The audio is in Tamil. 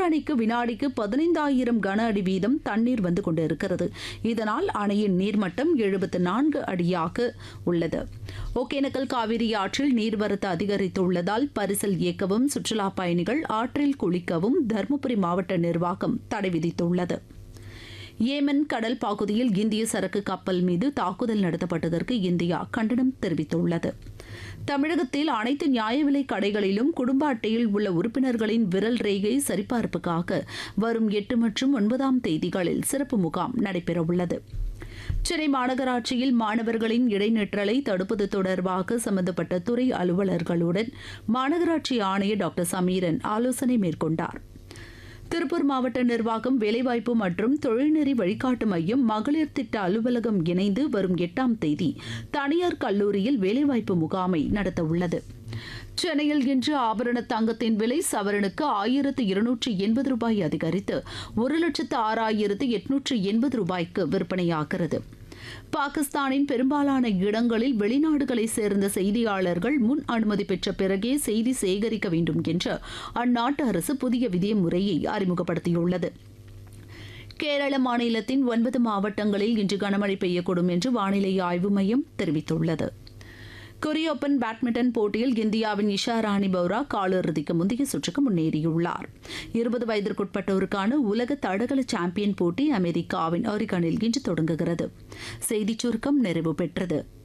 மேட்டூர் அணைக்கு வினாடிக்கு பதினைந்தாயிரம் கன அடி வீதம் தண்ணீர் வந்து கொண்டிருக்கிறது இதனால் அணையின் நீர்மட்டம் எழுபத்து நான்கு அடியாக உள்ளது ஒகேனக்கல் காவிரி ஆற்றில் நீர்வரத்து அதிகரித்துள்ளதால் பரிசல் இயக்கவும் சுற்றுலா பயணிகள் ஆற்றில் குளிக்கவும் தருமபுரி மாவட்ட நிர்வாகம் தடை விதித்துள்ளது ஏமன் கடல் பகுதியில் இந்திய சரக்கு கப்பல் மீது தாக்குதல் நடத்தப்பட்டதற்கு இந்தியா கண்டனம் தெரிவித்துள்ளது தமிழகத்தில் அனைத்து நியாய விலைக் கடைகளிலும் குடும்ப அட்டையில் உள்ள உறுப்பினர்களின் விரல் ரேகை சரிபார்ப்புக்காக வரும் எட்டு மற்றும் ஒன்பதாம் தேதிகளில் சிறப்பு முகாம் நடைபெறவுள்ளது சென்னை மாநகராட்சியில் மாணவர்களின் இடைநிற்றலை தடுப்பது தொடர்பாக சம்பந்தப்பட்ட துறை அலுவலர்களுடன் மாநகராட்சி ஆணையர் டாக்டர் சமீரன் ஆலோசனை மேற்கொண்டார் திருப்பூர் மாவட்ட நிர்வாகம் வேலைவாய்ப்பு மற்றும் தொழில்நெறி வழிகாட்டு மையம் மகளிர் திட்ட அலுவலகம் இணைந்து வரும் எட்டாம் தேதி தனியார் கல்லூரியில் வேலைவாய்ப்பு முகாமை நடத்தவுள்ளது சென்னையில் இன்று ஆபரண தங்கத்தின் விலை சவரனுக்கு ஆயிரத்து இருநூற்று எண்பது ரூபாய் அதிகரித்து ஒரு லட்சத்து ஆறாயிரத்து எட்நூற்று எண்பது ரூபாய்க்கு விற்பனையாகிறது பாகிஸ்தானின் பெரும்பாலான இடங்களில் வெளிநாடுகளை சேர்ந்த செய்தியாளர்கள் முன் அனுமதி பெற்ற பிறகே செய்தி சேகரிக்க வேண்டும் என்று அந்நாட்டு அரசு புதிய விதிமுறையை அறிமுகப்படுத்தியுள்ளது கேரள மாநிலத்தின் ஒன்பது மாவட்டங்களில் இன்று கனமழை பெய்யக்கூடும் என்று வானிலை ஆய்வு மையம் தெரிவித்துள்ளது கொரிய ஓபன் பேட்மிண்டன் போட்டியில் இந்தியாவின் இஷா ராணி பௌரா காலிறுதிக்கு முந்தைய சுற்றுக்கு முன்னேறியுள்ளார் இருபது வயதிற்குட்பட்டோருக்கான உலக தடகள சாம்பியன் போட்டி அமெரிக்காவின் ஆரிகனில் இன்று தொடங்குகிறது செய்திச் சுருக்கம் நிறைவு பெற்றது